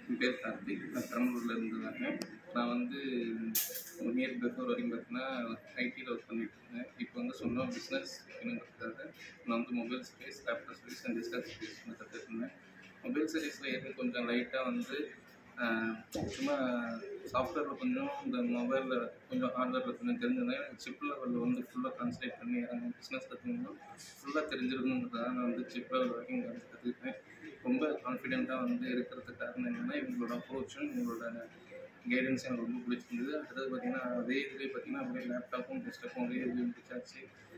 என் பேர் கார்த்திக் நான் பெரம்பலூரில் இருந்து வரேன் நான் வந்து ஒன் இயர் பிஃபோர் வரைக்கும் பார்த்தீங்கன்னா ஐடியில் ஒர்க் பண்ணிட்டு இருந்தேன் இப்போ வந்து சொந்த பிஸ்னஸ் வேணுங்கிறதுக்காக நான் வந்து mobile service laptop service and discuss service வந்து கற்றுட்டு இருந்தேன் மொபைல் சர்வீஸில் ஏற்கனவே கொஞ்சம் லைட்டாக வந்து ஆஹ், சும்மா சாஃப்ட்வேரில் கொஞ்சம் இந்த மொபைலில் கொஞ்சம் ஹார்ட்வேரில் கொஞ்சம் தெரிஞ்சிருந்தேன் சிப் லெவலில் வந்து ஃபுல்லாக கான்சன்ட்ரேட் பண்ணி அந்த பிஸ்னஸ் கற்றுக்கணும் ஃபுல்லாக தெரிஞ்சிருக்கணுங்கிறதுக்காக நான் வந்து சிப் லெவல் வரைக்கும் வந்து கற்றுக்கிட்டேன் ரொம்ப கான்ஃபிடென்ட்டாக வந்து இருக்கிறதுக்கு காரணம் என்னென்னா இவங்களோட அப்ரோச்சும் இவங்களோட கைடன்ஸ் எனக்கு ரொம்ப பிடிச்சிருந்தது அடுத்தது பார்த்தீங்கன்னா அதே இதுலேயே பார்த்தீங்கன்னா அப்படியே லேப்டாப்பும் டெஸ்க்டாப்பும் அதே இதுலேயும் பிடிச்சாச்சு